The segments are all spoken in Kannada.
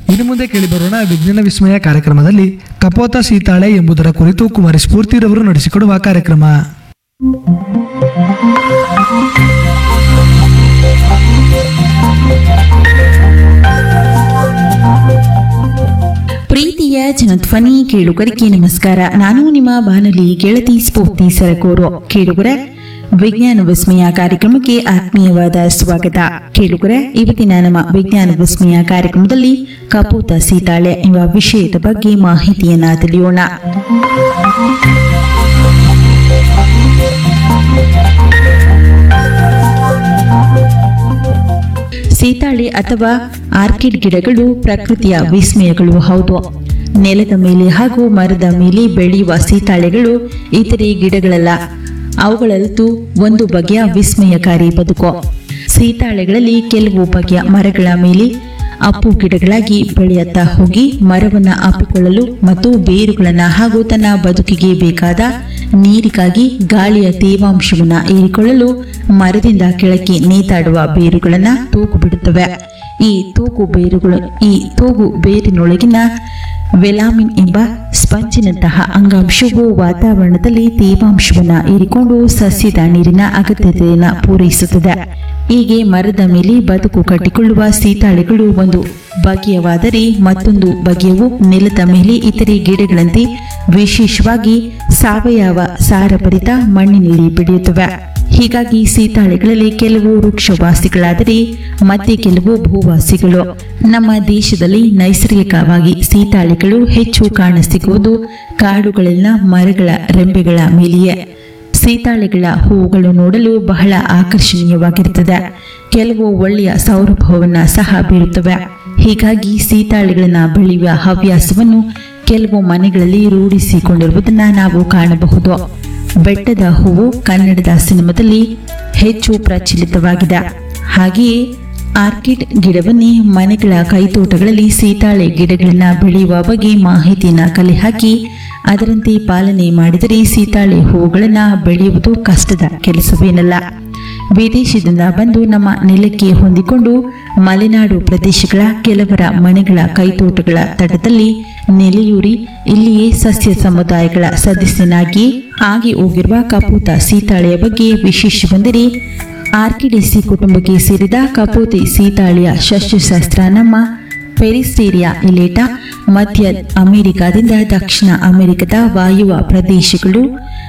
ಇನ್ನು ಮುಂದೆ ಕೇಳಿಬರೋಣ ವಿಜ್ಞಾನ ವಿಸ್ಮಯ ಕಾರ್ಯಕ್ರಮದಲ್ಲಿ ಕಪೋತ ಸೀತಾಳೆ ಎಂಬುದರ ಕುರಿತು ಕುಮಾರಿ ಸ್ಫೂರ್ತಿರವರು ನಡೆಸಿಕೊಡುವ ಕಾರ್ಯಕ್ರಮ ಪ್ರೀತಿಯ ಜನಧ್ವನಿ ಕೇಳುಗರಿಗೆ ನಮಸ್ಕಾರ ನಾನು ನಿಮ್ಮ ಬಾನುಲಿ ಗೆಳತಿ ಸ್ಫೂರ್ತಿ ಸರಕೂರು ಕೇಳುಗರ ವಿಜ್ಞಾನ ವಿಸ್ಮಯ ಕಾರ್ಯಕ್ರಮಕ್ಕೆ ಆತ್ಮೀಯವಾದ ಸ್ವಾಗತ ಕೇಳುಗರ ಇವತ್ತಿನ ನಮ್ಮ ವಿಜ್ಞಾನ ವಿಸ್ಮಯ ಕಾರ್ಯಕ್ರಮದಲ್ಲಿ ಕಪೂತ ಸೀತಾಳೆ ಎಂಬ ವಿಷಯದ ಬಗ್ಗೆ ಮಾಹಿತಿಯನ್ನ ತಿಳಿಯೋಣ ಸೀತಾಳೆ ಅಥವಾ ಆರ್ಕಿಡ್ ಗಿಡಗಳು ಪ್ರಕೃತಿಯ ವಿಸ್ಮಯಗಳು ಹೌದು ನೆಲದ ಮೇಲೆ ಹಾಗೂ ಮರದ ಮೇಲೆ ಬೆಳೆಯುವ ಸೀತಾಳೆಗಳು ಇತರೆ ಗಿಡಗಳಲ್ಲ ಅವುಗಳಂತೂ ಒಂದು ಬಗೆಯ ವಿಸ್ಮಯಕಾರಿ ಬದುಕು ಸೀತಾಳೆಗಳಲ್ಲಿ ಕೆಲವು ಬಗೆಯ ಮರಗಳ ಮೇಲೆ ಅಪ್ಪು ಗಿಡಗಳಾಗಿ ಬೆಳೆಯುತ್ತಾ ಹೋಗಿ ಮರವನ್ನ ಅಪ್ಪಿಕೊಳ್ಳಲು ಮತ್ತು ಬೇರುಗಳನ್ನ ಹಾಗೂ ತನ್ನ ಬದುಕಿಗೆ ಬೇಕಾದ ನೀರಿಗಾಗಿ ಗಾಳಿಯ ತೇವಾಂಶವನ್ನ ಹೀರಿಕೊಳ್ಳಲು ಮರದಿಂದ ಕೆಳಕ್ಕೆ ನೇತಾಡುವ ಬೇರುಗಳನ್ನ ತೂಗು ಬಿಡುತ್ತವೆ ಈ ತೂಗು ಬೇರುಗಳು ಈ ತೂಗು ಬೇರಿನೊಳಗಿನ ವೆಲಾಮಿನ್ ಎಂಬ ಸ್ಪಂಜಿನಂತಹ ಅಂಗಾಂಶವು ವಾತಾವರಣದಲ್ಲಿ ತೇವಾಂಶವನ್ನ ಹೀರಿಕೊಂಡು ಸಸ್ಯದ ನೀರಿನ ಅಗತ್ಯತೆಯನ್ನು ಪೂರೈಸುತ್ತದೆ ಹೀಗೆ ಮರದ ಮೇಲೆ ಬದುಕು ಕಟ್ಟಿಕೊಳ್ಳುವ ಸೀತಾಳೆಗಳು ಒಂದು ಬಗೆಯವಾದರೆ ಮತ್ತೊಂದು ಬಗೆಯವು ನೆಲದ ಮೇಲೆ ಇತರೆ ಗಿಡಗಳಂತೆ ವಿಶೇಷವಾಗಿ ಸಾವಯವ ಸಾರಭರಿತ ಮಣ್ಣಿನಲ್ಲಿ ಬೆಳೆಯುತ್ತವೆ ಹೀಗಾಗಿ ಸೀತಾಳೆಗಳಲ್ಲಿ ಕೆಲವು ವೃಕ್ಷವಾಸಿಗಳಾದರೆ ಮತ್ತೆ ಕೆಲವು ಭೂವಾಸಿಗಳು ನಮ್ಮ ದೇಶದಲ್ಲಿ ನೈಸರ್ಗಿಕವಾಗಿ ಸೀತಾಳೆಗಳು ಹೆಚ್ಚು ಕಾಣಸಿಗುವುದು ಕಾಡುಗಳಲ್ಲಿನ ಮರಗಳ ರೆಂಬೆಗಳ ಮೇಲೆಯೇ ಸೀತಾಳೆಗಳ ಹೂವುಗಳು ನೋಡಲು ಬಹಳ ಆಕರ್ಷಣೀಯವಾಗಿರುತ್ತದೆ ಕೆಲವು ಒಳ್ಳೆಯ ಸೌರಭವನ್ನ ಸಹ ಬೀರುತ್ತವೆ ಹೀಗಾಗಿ ಸೀತಾಳೆಗಳನ್ನ ಬೆಳೆಯುವ ಹವ್ಯಾಸವನ್ನು ಕೆಲವು ಮನೆಗಳಲ್ಲಿ ರೂಢಿಸಿಕೊಂಡಿರುವುದನ್ನ ನಾವು ಕಾಣಬಹುದು ಬೆಟ್ಟದ ಹೂವು ಕನ್ನಡದ ಸಿನಿಮಾದಲ್ಲಿ ಹೆಚ್ಚು ಪ್ರಚಲಿತವಾಗಿದೆ ಹಾಗೆಯೇ ಆರ್ಕಿಡ್ ಗಿಡವನ್ನೇ ಮನೆಗಳ ಕೈತೋಟಗಳಲ್ಲಿ ಸೀತಾಳೆ ಗಿಡಗಳನ್ನ ಬೆಳೆಯುವ ಬಗ್ಗೆ ಮಾಹಿತಿಯನ್ನ ಕಲೆ ಹಾಕಿ ಅದರಂತೆ ಪಾಲನೆ ಮಾಡಿದರೆ ಸೀತಾಳೆ ಹೂವುಗಳನ್ನ ಬೆಳೆಯುವುದು ಕಷ್ಟದ ಕೆಲಸವೇನಲ್ಲ ವಿದೇಶದಿಂದ ಬಂದು ನಮ್ಮ ನೆಲಕ್ಕೆ ಹೊಂದಿಕೊಂಡು ಮಲೆನಾಡು ಪ್ರದೇಶಗಳ ಕೆಲವರ ಮನೆಗಳ ಕೈತೋಟಗಳ ತಟದಲ್ಲಿ ನೆಲೆಯೂರಿ ಇಲ್ಲಿಯೇ ಸಸ್ಯ ಸಮುದಾಯಗಳ ಸದಸ್ಯನಾಗಿ ಆಗಿ ಹೋಗಿರುವ ಕಪೂತ ಸೀತಾಳೆಯ ಬಗ್ಗೆ ವಿಶೇಷವೆಂದರೆ ಆರ್ಕಿಡೇಸಿ ಕುಟುಂಬಕ್ಕೆ ಸೇರಿದ ಕಪೋತಿ ಸೀತಾಳೆಯ ಸಸ್ಯಶಾಸ್ತ್ರ ನಮ್ಮ ಪೆರಿಸ್ಟೇರಿಯಾ ಇಲೇಟಾ ಮಧ್ಯ ಅಮೆರಿಕಾದಿಂದ ದಕ್ಷಿಣ ಅಮೆರಿಕದ ವಾಯುವ ಪ್ರದೇಶಗಳು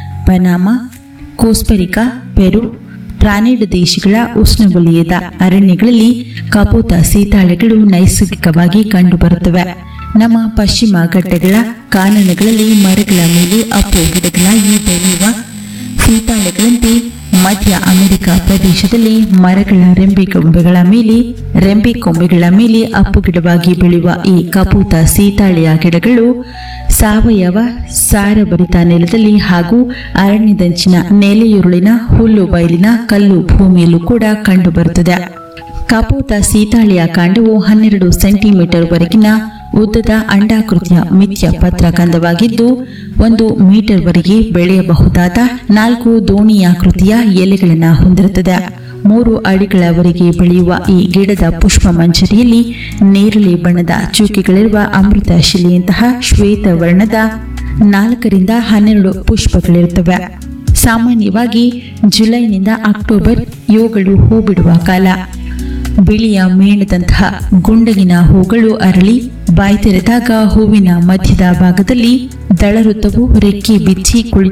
ಪನಾಮ ಕೋಸ್ಪರಿಕಾ ಪೆರು ಟ್ರಾನಿಡ್ ದೇಶಗಳ ಉಷ್ಣವಲಯದ ಅರಣ್ಯಗಳಲ್ಲಿ ಕಪೋತ ಸೀತಾಳೆಗಳು ನೈಸರ್ಗಿಕವಾಗಿ ಕಂಡುಬರುತ್ತವೆ ನಮ್ಮ ಪಶ್ಚಿಮ ಘಟ್ಟಗಳ ಕಾನನಗಳಲ್ಲಿ ಮರಗಳ ಮೇಲೆ ಅಪ್ಪು ಗಿಡಗಳಾಗಿ ಬೆಳೆಯುವ ಸೀತಾಳೆಗಳಂತೆ ಮಧ್ಯ ಅಮೆರಿಕ ಪ್ರದೇಶದಲ್ಲಿ ಮರಗಳ ರೆಂಬೆ ಕೊಂಬೆಗಳ ಮೇಲೆ ರೆಂಬೆ ಕೊಂಬೆಗಳ ಮೇಲೆ ಅಪ್ಪು ಗಿಡವಾಗಿ ಬೆಳೆಯುವ ಈ ಕಪೂತ ಸೀತಾಳೆಯ ಗಿಡಗಳು ಸಾವಯವ ಸಾರಭರಿತ ನೆಲದಲ್ಲಿ ಹಾಗೂ ಅರಣ್ಯದಂಚಿನ ನೆಲೆಯುರುಳಿನ ಹುಲ್ಲು ಬಯಲಿನ ಕಲ್ಲು ಭೂಮಿಯಲ್ಲೂ ಕೂಡ ಕಂಡುಬರುತ್ತದೆ ಕಪೂತ ಸೀತಾಳೆಯ ಕಾಂಡವು ಹನ್ನೆರಡು ಸೆಂಟಿಮೀಟರ್ ವರೆಗಿನ ಉದ್ದದ ಅಂಡಾಕೃತಿಯ ಮಿಥ್ಯ ಪತ್ರಗಂಧವಾಗಿದ್ದು ಒಂದು ಮೀಟರ್ ವರೆಗೆ ಬೆಳೆಯಬಹುದಾದ ನಾಲ್ಕು ದೋಣಿಯಾಕೃತಿಯ ಎಲೆಗಳನ್ನು ಹೊಂದಿರುತ್ತದೆ ಮೂರು ಅಡಿಗಳವರೆಗೆ ಬೆಳೆಯುವ ಈ ಗಿಡದ ಪುಷ್ಪ ಮಂಜರಿಯಲ್ಲಿ ನೇರಳೆ ಬಣ್ಣದ ಚೂಕೆಗಳಿರುವ ಅಮೃತ ಶಿಲೆಯಂತಹ ಶ್ವೇತ ವರ್ಣದ ನಾಲ್ಕರಿಂದ ಹನ್ನೆರಡು ಪುಷ್ಪಗಳಿರುತ್ತವೆ ಸಾಮಾನ್ಯವಾಗಿ ಜುಲೈನಿಂದ ಅಕ್ಟೋಬರ್ ಇವುಗಳು ಹೂ ಬಿಡುವ ಕಾಲ ಬಿಳಿಯ ಮೇಣದಂತಹ ಗುಂಡಗಿನ ಹೂಗಳು ಅರಳಿ ಬಾಯಿ ತೆರೆದಾಗ ಹೂವಿನ ಮಧ್ಯದ ಭಾಗದಲ್ಲಿ ದಳವೃತ್ತವು ರೆಕ್ಕೆ ಬಿಚ್ಚಿ ಕುಳಿತು